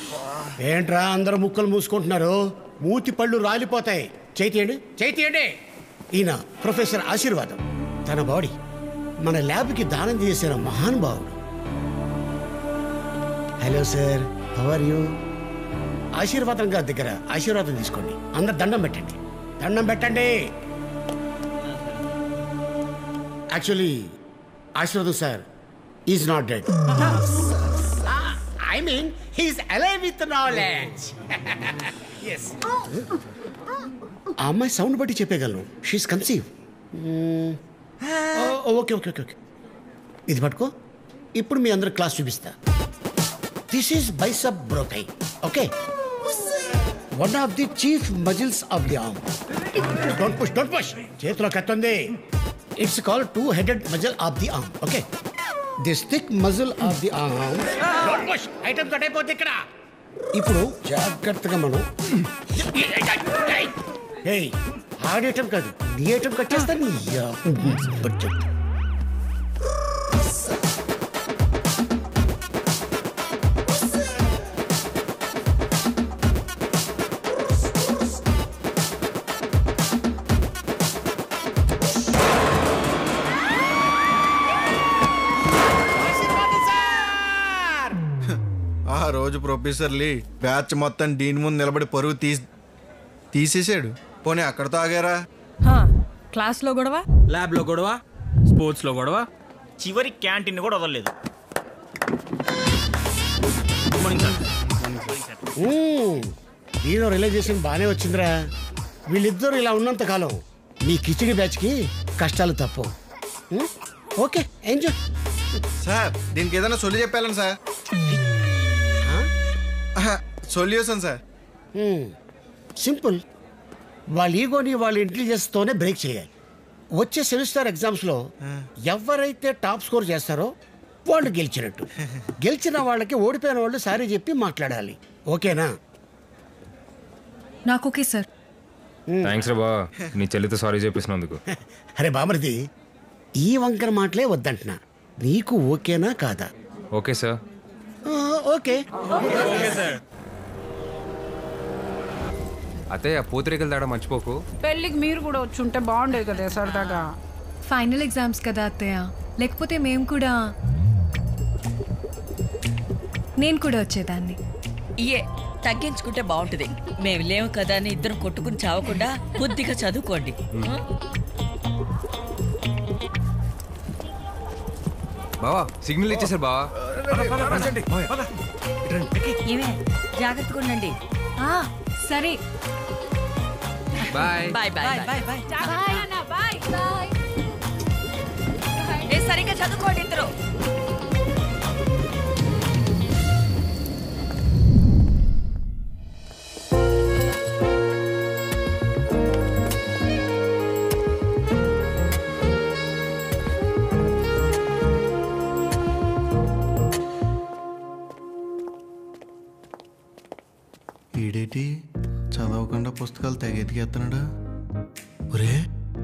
ఏంట్రా అందరూ ముక్కలు మూసుకుంటున్నారు మూతి పళ్ళు రాలిపోతాయి చేతియండి చేతియండి ఈయన ప్రొఫెసర్ ఆశీర్వాదం తన బాడీ మన ల్యాబ్కి దానం చేసిన మహానుభావుడు హలో సార్ హవర్ యూ ఆశీర్వాదం గారి దగ్గర ఆశీర్వాదం తీసుకోండి అందరు దండం పెట్టండి దండం పెట్టండి యాక్చువల్లీ ఆశీర్వాదం sir is not dead I mean he's alive with knowledge yes ఆ అమ్మాయి సౌండ్ బట్టి చెప్పగలను she's conceive okay okay okay okay ఇది పట్టుకో ఇప్పుడు మీ అందరు క్లాస్ చూపిస్తా దిస్ ఈస్ బైసప్ బ్రోకై okay one of the chief muscles of the arm don't push don't push చేతిలో కత్తుంది it's call two headed muscle of the arm okay this thick muscle of the arm don't push item cut అయిపోతుంది ఇక్కడ ఇప్పుడు జాగ్రత్తగా మనం ఏయ్ ఆడేయటం కాదు నీ ఐటమ్ కట్ చేస్తాను యా. వచ్చేయ్. ఆ రోజు ప్రొఫెసర్ లీ బ్యాచ్ మొత్తం డీన్ ముందు నిలబడి పరువు తీసి తీసేసాడు పోనీ అక్కడతో ఆగారా హా, క్లాస్లో గొడవ ల్యాబ్లో గొడవ స్పోర్ట్స్లో గొడవ చివరి క్యాంటీన్ కూడా వదలలేదు మ్మ్. హీరో రిలైజేషన్ బాగానే వచ్చిందిరా వీళ్ళిద్దరూ ఇలా ఉన్నంత కాలం మీ కిచిడి బ్యాచ్కి కష్టాలు తప్పు మ్మ్? ఓకే ఎంజాయ్ సార్ దీనికి ఏదైనా సొల్లి చెప్పాలని సార్ సొల్యూషన్ సార్ మ్మ్. సింపుల్ వాళ్ళ ఈగోని వాళ్ళ ఇంటెలిజెన్స్తోనే బ్రేక్ చేయాలి వచ్చే సెమిస్టర్ ఎగ్జామ్స్లో ఎవరైతే టాప్ స్కోర్ చేస్తారో వాళ్ళు గెలిచినట్టు గెలిచిన వాళ్ళకి ఓడిపోయిన వాళ్ళు సారీ చెప్పి మాట్లాడాలి ఓకేనా నాకు ఓకే సార్ థ్యాంక్స్ రా బా నీ చెల్లితో సారీ చెప్పేసినందుకు అరే బామర్ది ఈ వంకర మాటలే వద్దంటున్నా నీకు ఓకేనా కాదా ఓకే సార్ ఆ, ఓకే అత్తయ్య పూతరేకలు తేడా మర్చిపోకు పెళ్ళికి మీరు కూడా వచ్చి ఉంటే బాగుండేది కదా సరదాగా ఫైనల్ ఎగ్జామ్స్ కదా అత్తయ్య లేకపోతే మేము కూడా నేను కూడా వచ్చేదాన్ని ఇయే తగ్గించుకుంటే బాగుంటుంది మేము లేవు కదా అని ఇద్దరం కొట్టుకుని చావకుండా బుద్ధిగా చదువుకోండి బావా సిగ్నల్ ఇచ్చేసారు బావా ఏమే జాగ్రత్తగా ఉండండి ఆ, సరే bye bye bye bye bye ఏ సరిగ్గా చదువుకోండి ఇద్దరు ఈడేటి చదవకుండా పుస్తకాలు తెగ ఎతికేస్తున్నాడు ఒరే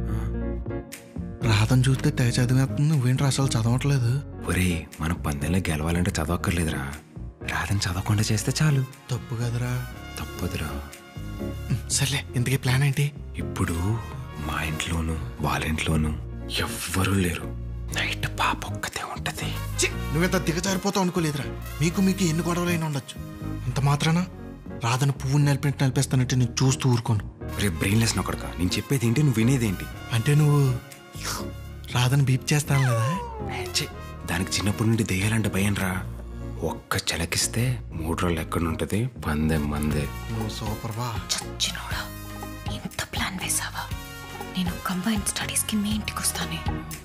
రాధను చూస్తే తెగ చదివేస్తుంది నువ్వేంటి అసలు చదవట్లేదు ఒరే మనం పందెంలో గెలవాలంటే చదవక్కర్లేదురా రాదని చదవకుండా చేస్తే చాలు తప్పు కదరా తప్పదురా సర్లే ఇంతకీ ప్లాన్ ఏంటి ఇప్పుడు మా ఇంట్లోను వాళ్ళ ఇంట్లోను ఎవ్వరూ లేరు నైట్ పాప ఒక్కతే ఉంటది ఛీ, నువ్వెంత దిగజారిపోతావు అనుకోలేదురా మీకు మీకు ఎన్ని గొడవలైనా ఉండొచ్చు అంత మాత్రాన రాధను పువ్వుని నలిపినట్టు నలిపేస్తానంటే నేను చూస్తూ ఊరుకోను రే బ్రెయిన్లెస్ నొక్కడక నేను చెప్పేది ఏంటి నువ్వు వినేదేంటి అంటే నువ్వు రాధను బీప్ చేస్తాను లేదా ఛీ, దానికి చిన్నప్పటి నుండి దెయ్యాలంటే భయం రా ఒక్క చిలకిస్తే మూడు రోజులు ఎక్కడుంటది పందెం మందే నువ్వు సూపర్ వా చచ్చినోడా ఇంత ప్లాన్ వేసావా నేను కంబైన్ స్టడీస్కి మీ ఇంటికి వస్తానే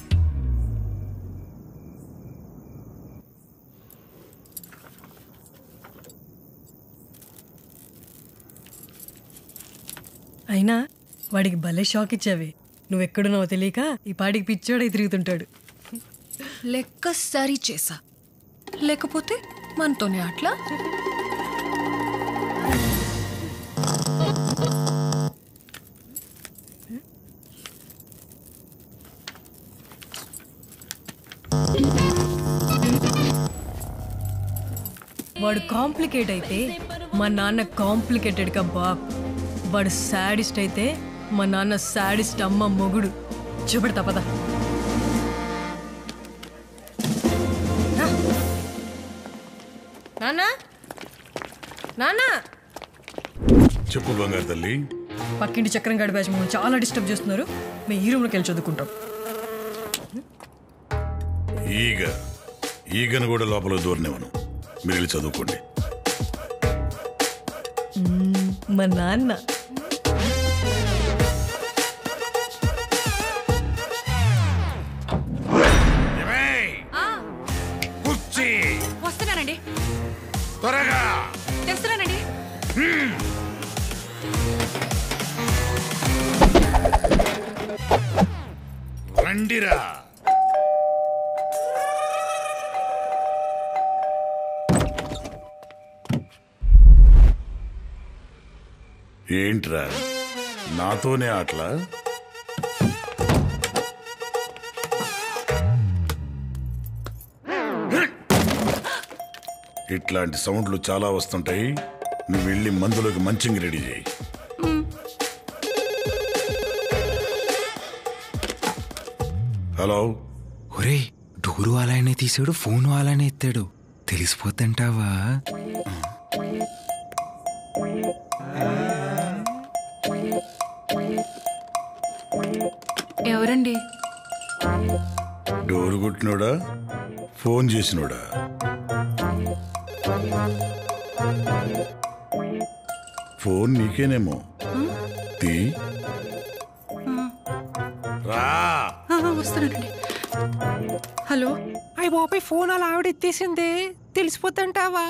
అయినా వాడికి భలే షాక్ ఇచ్చావి నువ్వెక్కడున్నావో తెలియక ఈ పాటికి పిచ్చోడై తిరుగుతుంటాడు లెక్క సరి చేసా లేకపోతే మనతోనే అట్లా వాడు కాంప్లికేట్ అయితే మా నాన్న కాంప్లికేటెడ్ గా బాబ్ వాడు సాడిస్ట్ అయితే మా నాన్న సాడిస్ట్ అమ్మ మొగుడు చూపెడతా పద రా. నాన్న నాన్న చెప్పు బంగారు తల్లి పక్కింటి చక్రం గడి బ్యాచ్ మమ్మల్ని చాలా డిస్టర్బ్ చేస్తున్నారు మేము ఈ రూమ్లోకి వెళ్ళి చదువుకుంటాం ఈగ ఈగను కూడా లోపల దూరనివ్వను మీరు వెళ్ళి చదువుకోండి మా నాన్న కుర్చీ వస్తున్నానండి త్వరగా తెస్తున్నానండి రండిరా ఏంట్రా నాతోనే ఆటలా ఇట్లాంటి సౌండ్లు చాలా వస్తుంటాయి నువ్వు వెళ్ళి మందులోకి మంచింగి రెడీ చేయి హలో ఒరే డోరు అలానే తీసాడు ఫోను అలానే ఎత్తాడు తెలిసిపోతుంటావా ఎవరండి డోరు కొట్టినోడా ఫోన్ చేసినోడా ఫోన్ నీకేనేమో తీ రా వస్తున్నానండి హలో అయ్యి బాబాయ్ ఫోన్ అలా ఆవిడ ఎత్తేసింది తెలిసిపోతుంటావా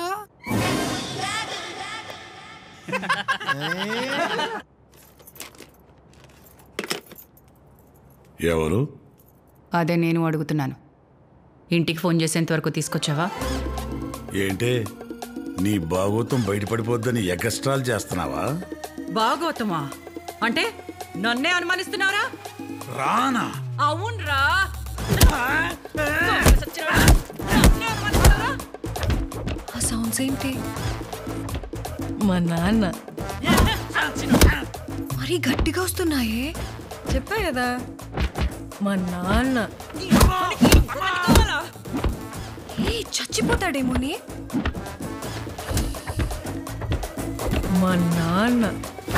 ఎవరు అదే నేను అడుగుతున్నాను ఇంటికి ఫోన్ చేసేంత వరకు తీసుకొచ్చావా ఏంటే నీ భాగోతం బయటపడిపోద్దని ఎగస్ట్రాల్ చేస్తున్నావా బాగోతమా అంటే నన్నే అనుమానిస్తున్నారా రానా అవునరా ఆ సౌండ్స్ ఏంటి మా నాన్న మరీ గట్టిగా వస్తున్నాయే చెప్పా కదా మా నాన్న ఏ చచ్చిపోతాడేమోని మా నాన్న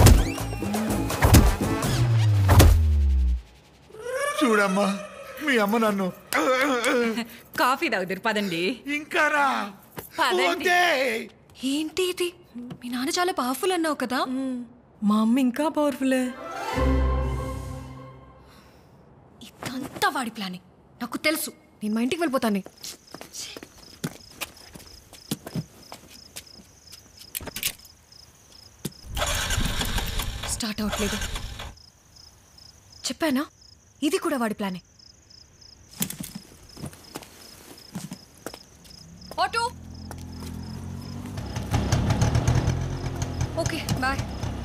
చూడమ్మా మీ అమ్మ నన్ను కాఫీ తాగుతారు పదండి ఇంకా రా పదండి ఏంటి ఇది మీ నాన్న చాలా పవర్ఫుల్ అన్నావు కదా మా అమ్మ ఇంకా పవర్ఫుల్లే ఇదంతా వాడి ప్లానింగ్ నాకు తెలుసు నేను మా ఇంటికి వెళ్ళిపోతాను స్టార్ట్ అవట్లేదు చెప్పానా ఇది కూడా వాడి ప్లానే auto okay bye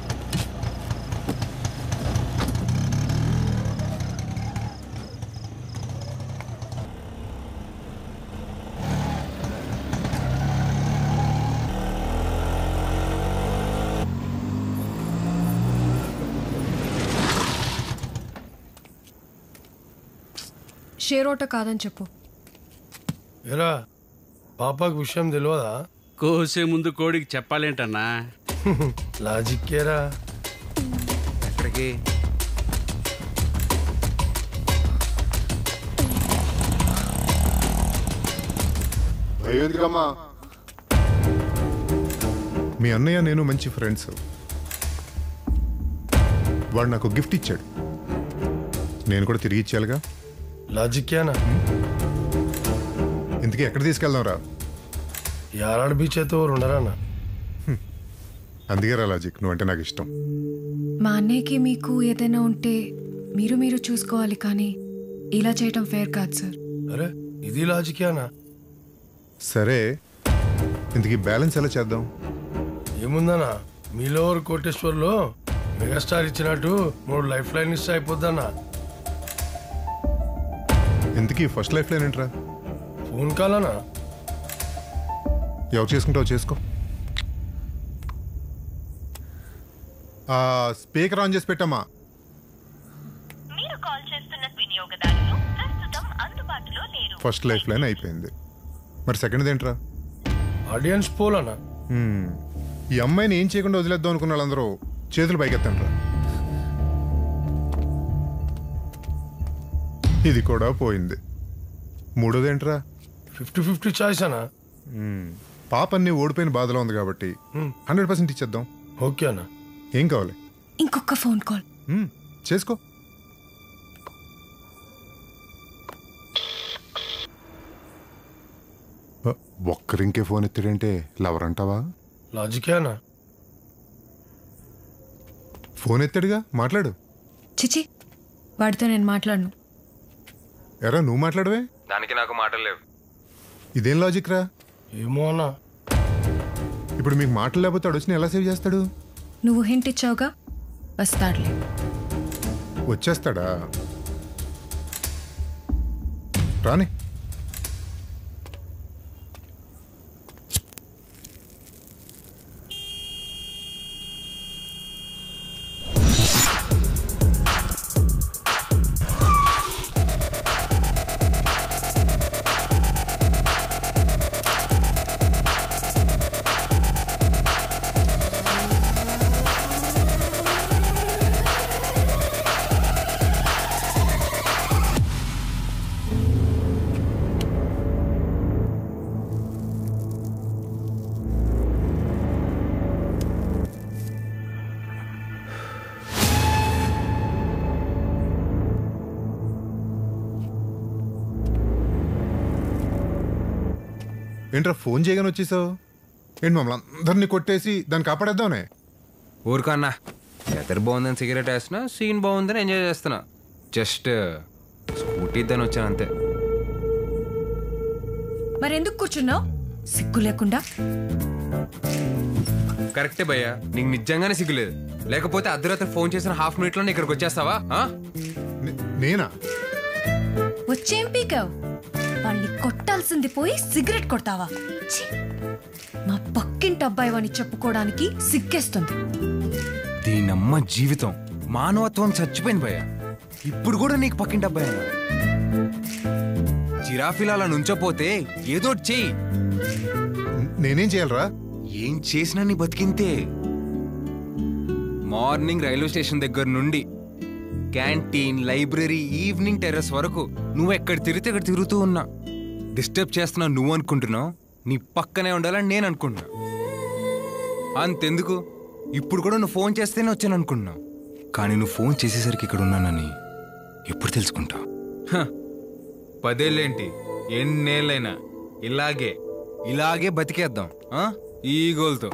share auto కాదని చెప్పు ఎరా పాపకు విషయం తెలియదా కోసే ముందు కోడికి చెప్పాలేంటన్నా లాజిక్కేరా ఎక్కడికి అయ్యేదికమ్మా మీ అన్నయ్య నేను మంచి ఫ్రెండ్స్ వాడు నాకు గిఫ్ట్ ఇచ్చాడు నేను కూడా తిరిగి ఇచ్చేయాలిగా లాజిక్కేనా ఇంతకీ ఎక్కడ తీసుకెళ్దాం రా యారాడు బీచ్ అయితే ఎవరు ఉండరానా అందుకే రా లాజిక్ నువ్వంటే నాకు ఇష్టం మా అన్నయ్యకి మీకు ఏదైనా ఉంటే మీరు మీరు చూసుకోవాలి కానీ ఇలా చేయటం ఫేర్ కాదు సార్ అరే ఇది లాజిక్కేనా సరే ఇంతకీ బ్యాలెన్స్ ఎలా చేద్దాం ఏముందన్నా మీలో కోటేశ్వర్లో మెగాస్టార్ ఇచ్చినట్టు మూడు లైఫ్ లైన్ ఇస్తే అయిపోద్దన్నా ఇంతకీ ఫస్ట్ లైఫ్ లైన్ ఏంట్రా ఫోన్ కాల్ అన్నా ఎవరు చేసుకుంటావు చేసుకో ఆ, స్పీకర్ ఆన్ చేసి పెట్టమ్మా మీరు కాల్ చేస్తున్న వినియోగదారులు ప్రస్తుతం అందుబాటులో లేరు ఫస్ట్ లైఫ్ లైన్ అయిపోయింది మరి సెకండ్ ఏంట్రా ఆడియన్స్ పోలనా హ్మ్. ఈ అమ్మాయిని ఏం చేయకుండా వదిలేద్దాం అనుకున్న వాళ్ళందరూ చేతులు పైకెత్తండ్రా ఇది కూడా పోయింది మూడోది ఏంట్రా ఫిఫ్టీ ఫిఫ్టీ చాయిస్ అనా హ్మ్. పాప అన్ని ఓడిపోయిన బాధలో ఉంది కాబట్టి హండ్రెడ్ పర్సెంట్ ఇచ్చేద్దాం ఓకే అన్న ఏం కావాలి ఇంకొక ఫోన్ కాల్ హ్మ్. చేసుకో ఒ- ఒక్కరింకే ఫోన్ ఎత్తాడంటే లవర్ అంటావా లాజికే అన్నా ఫోన్ ఎత్తాడుగా మాట్లాడు చిచి వాడితో నేను మాట్లాడను ఎరా నువ్వు మాట్లాడవే దానికి నాకు మాటలు లేవు ఇదేం లాజిక్ రా ఏమో అన్నా ఇప్పుడు మీకు మాటలు లేకపోతే వాడు వచ్చి ఎలా సేవ్ చేస్తాడు నువ్వు హింట్ ఇచ్చావుగా వస్తాడులే వచ్చేస్తాడా రాని ఏంట్రా ఫోన్ చేయగానే వచ్చేసావు ఏంటి మమ్మల్ని అందరినీ కొట్టేసి దాన్ని కాపాడేద్దామనే ఊరుకన్నా వెదర్ బాగుందని సిగరెట్ వేస్తున్నా సీన్ బాగుందని ఎంజాయ్ చేస్తున్నా జస్ట్ స్కూటీ ఇద్దని వచ్చాను అంతే మరెందుకు కూర్చున్నావు సిగ్గు లేకుండా కరెక్టే భయ్యా నీకు నిజంగానే సిగ్గులేదు లేకపోతే అర్ధరాత్రి ఫోన్ చేసిన హాఫ్ మినిట్ లో ఇక్కడికి వచ్చేస్తావా ఆ? నేనా వచ్చేం పీకావు వాళ్ళని కొట్టాల్సింది పోయి సిగరెట్ కొడతావా ఛీ! మా పక్కింటి అబ్బాయి అని చెప్పుకోవడానికి సిగ్గేస్తుంది దీనమ్మ జీవితం మానవత్వం చచ్చిపోయింది భయ్య ఇప్పుడు కూడా నీకు పక్కింటి అబ్బాయి అన్నా. జిరాఫీలా అలా నుంచోపోతే ఏదో ఒకటి చెయ్యి నేనేం చేయాలరా ఏం చేసినా నీ బతికింతే మార్నింగ్ రైల్వే స్టేషన్ దగ్గర నుండి క్యాంటీన్ లైబ్రరీ ఈవినింగ్ టెర్రస్ వరకు నువ్వు ఎక్కడ తిరిగితే అక్కడ తిరుగుతూ ఉన్నా డిస్టర్బ్ చేస్తున్నావు నువ్వు అనుకుంటున్నావు నీ పక్కనే ఉండాలని నేను అనుకుంటున్నా అంతెందుకు ఇప్పుడు కూడా నువ్వు ఫోన్ చేస్తేనే వచ్చాను అనుకుంటున్నావు కానీ నువ్వు ఫోన్ చేసేసరికి ఇక్కడ ఉన్నానని ఎప్పుడు తెలుసుకుంటావు హ, పదేళ్ళేంటి ఎన్నేళ్ళైనా ఇలాగే ఇలాగే బతికేద్దాం ఆ? ఈ గోల్తో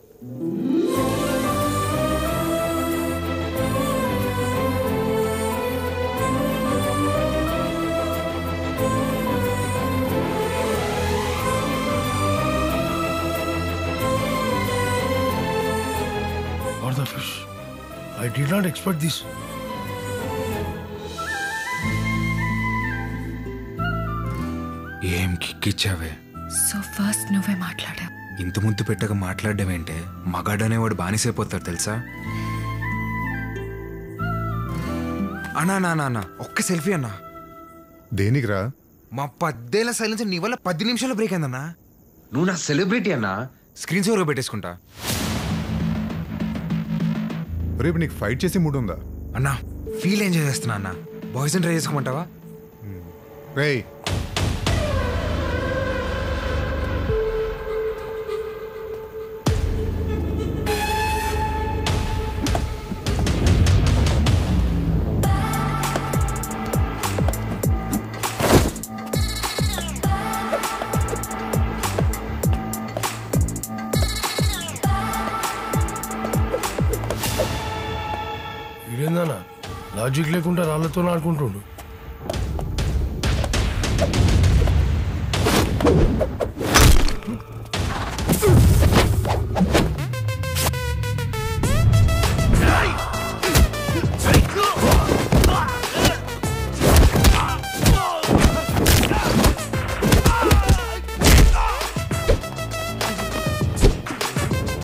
Or the fish. I did not expect this. ఏం కిక్కిచ్చావే సో ఫస్ట్ నువ్వే మాట్లాడావు ఇంత ముద్దు పెట్టక మాట్లాడడం ఏంటే మగాడనేవాడు బానిసైపోతాడు తెలుసా అన్నా నా నా ఒక్క సెల్ఫీ అన్నా దేనికిరా మా పద్దేళ్ళ సైలెన్స్ నీ వల్ల పది నిమిషాలు బ్రేక్ అయిందన్నా నువ్వు నా సెలబ్రిటీ అన్నా స్క్రీన్ సేవర్గా పెట్టేసుకుంటా రేపు నీకు ఫైట్ చేసి మూడు ఉందా అన్నా ఫీల్ ఎంజాయ్ చేస్తున్నా అన్నా బాయ్స్ ట్రై చేసుకోమంటావా రేయ్ ఇదేందన్నా లాజిక్ లేకుండా రాళ్లతో ఆడుకుంటుండు